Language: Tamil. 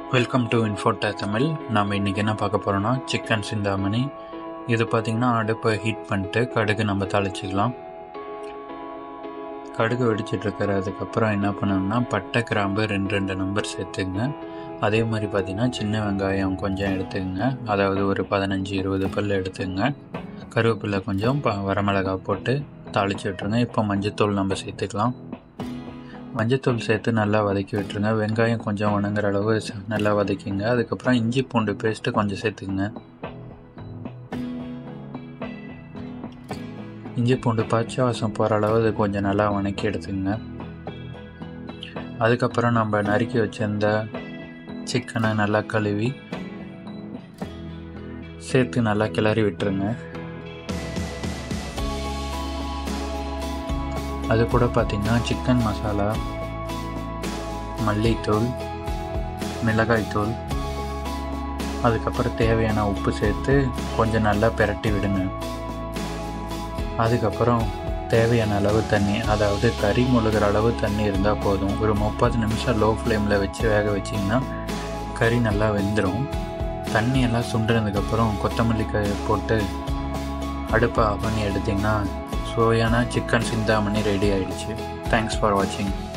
வெல்கம் டு இன்ஃபோட்டா தமிழ் நாம் இன்றைக்கி என்ன பார்க்க போகிறோன்னா சிக்கன் சிந்தாமணி இது பார்த்திங்கன்னா அடுப்பை ஹீட் பண்ணிட்டு கடுகு நம்ம தாளிச்சிக்கலாம் கடுகு வெடிச்சிட்ருக்கிற அதுக்கப்புறம் என்ன பண்ணணும்னா பட்டை கிராம்பு ரெண்டு ரெண்டு நம்பர் சேர்த்துங்க அதே மாதிரி பார்த்திங்கன்னா சின்ன வெங்காயம் கொஞ்சம் எடுத்துக்கங்க அதாவது ஒரு பதினஞ்சு இருபது பல் எடுத்துங்க கருவேப்பிலை கொஞ்சம் ப வரமிளகாய் போட்டு தாளித்து விட்டுருங்க இப்போ மஞ்சத்தூள் நம்ம சேர்த்துக்கலாம் மஞ்சத்தூள் சேர்த்து நல்லா வதக்கி விட்டுருங்க வெங்காயம் கொஞ்சம் வணங்குற அளவு ச- நல்லா வதக்கிங்க அதுக்கப்புறம் இஞ்சி பூண்டு பேஸ்ட்டு கொஞ்சம் சேர்த்துக்குங்க இஞ்சி பூண்டு பச்சை வாசம் போகிற அளவு அது கொஞ்சம் நல்லா வணக்கி எடுத்துங்க அதுக்கப்புறம் நம்ம நறுக்கி வச்சிருந்த சிக்கனை நல்லா கழுவி சேர்த்து நல்லா கிளறி விட்டுருங்க அது கூட பார்த்திங்கன்னா சிக்கன் மசாலா மல்லித்தூள் மிளகாய்த்தூள் அதுக்கப்புறம் தேவையான உப்பு சேர்த்து கொஞ்சம் நல்லா பிரட்டி விடுங்க அதுக்கப்புறம் தேவையான அளவு தண்ணி அதாவது கறி முழுகிற அளவு தண்ணி இருந்தால் போதும் ஒரு முப்பது நிமிஷம் லோ ஃப்ளேமில் வச்சு வேக வச்சிங்கன்னா கறி நல்லா வெந்துடும் தண்ணி எல்லாம் சுண்டுனதுக்கப்புறம் கொத்தமல்லி க போட்டு அடுப்பை ஆஃப் பண்ணி எடுத்திங்கன்னா சுவையான சிக்கன் சிந்தாமணி ரெடி ஆயிடுச்சு தேங்க்ஸ் ஃபார் வாட்சிங்